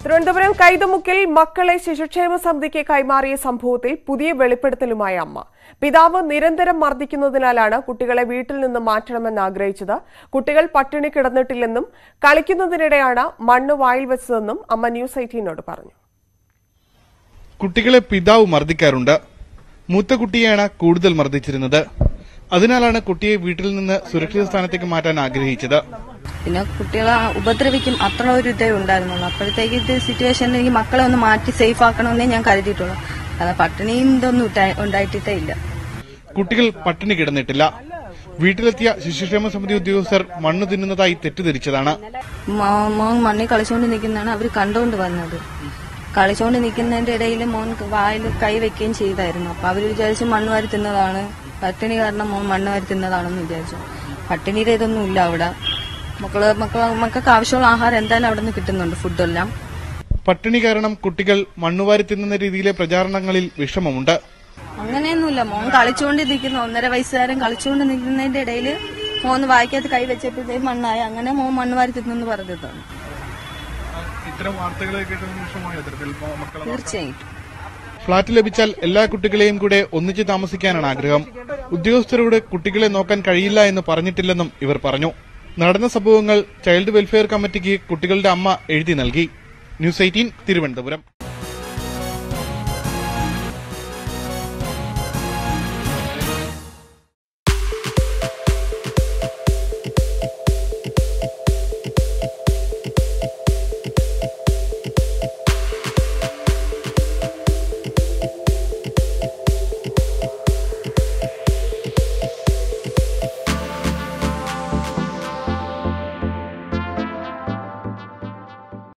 തിരുവനന്തപുരം കൈതമുക്കിൽ മക്കളെ ശിശുക്ഷേമ സമിതിക്ക് കൈമാറിയ സംഭവത്തിൽ പുതിയ വെളിപ്പെടുത്തലുമായ അമ്മ പിതാവ് നിരന്തരം മർദ്ദിക്കുന്നതിനാലാണ് കുട്ടികളെ വീട്ടിൽ നിന്ന് മാറ്റണമെന്ന് ആഗ്രഹിച്ചത് കുട്ടികൾ പട്ടിണി കിടന്നിട്ടില്ലെന്നും കളിക്കുന്നതിനിടെയാണ് മണ്ണ് വായിൽ വെച്ചതെന്നും അമ്മ ന്യൂസ് എയ്റ്റീനോട് പറഞ്ഞു കുട്ടികളെ പിതാവ് മർദ്ദിക്കാറുണ്ട് മൂത്ത കുട്ടിയെയാണ് കൂടുതൽ മർദ്ദിച്ചിരുന്നത് അതിനാലാണ് കുട്ടിയെ വീട്ടിൽ നിന്ന് സുരക്ഷിത സ്ഥാനത്തേക്ക് മാറ്റാൻ ആഗ്രഹിച്ചത് പിന്നെ കുട്ടികളെ ഉപദ്രവിക്കും അത്ര ഒരു ഇതേ ഉണ്ടായിരുന്നുള്ളൂ അപ്പോഴത്തേക്ക് ഇത് സിറ്റുവേഷനിൽ ഈ മക്കളെ ഒന്ന് മാറ്റി സേഫ് ആക്കണമെന്നേ ഞാൻ കരുതിയിട്ടുള്ളൂ അത് പട്ടിണിയും ഇതൊന്നും ഉണ്ടായി- ഉണ്ടായിട്ടേ ഇല്ല കുട്ടികൾ പട്ടിണി കിടന്നിട്ടില്ല വീട്ടിലെത്തിയ ശിശുക്ഷേമ സമിതി ഉദ്യോഗസ്ഥർ മണ്ണ് തിന്നുന്നതായി തെറ്റിദ്ധരിച്ചതാണ് മോ- മോൻ മണ്ണിൽ കളിച്ചുകൊണ്ട് നിൽക്കുന്നതാണ് അവർ കണ്ടുകൊണ്ട് വന്നത് കളിച്ചുകൊണ്ട് നിൽക്കുന്നതിന്റെ ഇടയിൽ മോൻ വായിൽ കൈ വെക്കുകയും ചെയ്തായിരുന്നു അപ്പൊ അവർ വിചാരിച്ചു മണ്ണ് വാരി തിന്നതാണ് പട്ടിണി കാരണം മോൻ മണ്ണ് വാരി തിന്നതാണെന്ന് വിചാരിച്ചു പട്ടിണിയുടെ ഇതൊന്നും ഇല്ല അവിടെ മക്കള് മക്കളെ മക്കൾക്ക് ആവശ്യമുള്ള ആഹാരം എന്തായാലും അവിടെ നിന്ന് കിട്ടുന്നുണ്ട് ഫുഡെല്ലാം പട്ടിണി കാരണം കുട്ടികൾ മണ്ണുവാരി തിന്നുന്ന രീതിയിലെ പ്രചാരണങ്ങളിൽ വിഷമമുണ്ട് അങ്ങനെയൊന്നുമില്ല മോൻ കളിച്ചുകൊണ്ട് നിൽക്കുന്ന ഒന്നര വയസ്സുകാരൻ കളിച്ചുകൊണ്ട് നിൽക്കുന്നതിന്റെ ഇടയിൽ മോൻ വായിക്കാത്ത കൈ വെച്ചപ്പോഴത്തേക്ക് മണ്ണായി അങ്ങനെ മോൻ മണ്ണ് വാരി തിന്നെന്ന് പറഞ്ഞതാണ് ഇത്തരം വാർത്തകളെ വിഷമമായ തീർച്ചയായിട്ടും ഫ്ളാറ്റ് ലഭിച്ചാൽ എല്ലാ കുട്ടികളെയും കൂടെ ഒന്നിച്ച് താമസിക്കാനാണ് ആഗ്രഹം ഉദ്യോഗസ്ഥരോട് കുട്ടികളെ നോക്കാൻ കഴിയില്ല എന്ന് പറഞ്ഞിട്ടില്ലെന്നും ഇവർ പറഞ്ഞു നടന്ന സംഭവങ്ങൾ ചൈൽഡ് വെൽഫെയർ കമ്മിറ്റിക്ക് കുട്ടികളുടെ അമ്മ എഴുതി നൽകി ന്യൂസ് എയ്റ്റീൻ തിരുവനന്തപുരം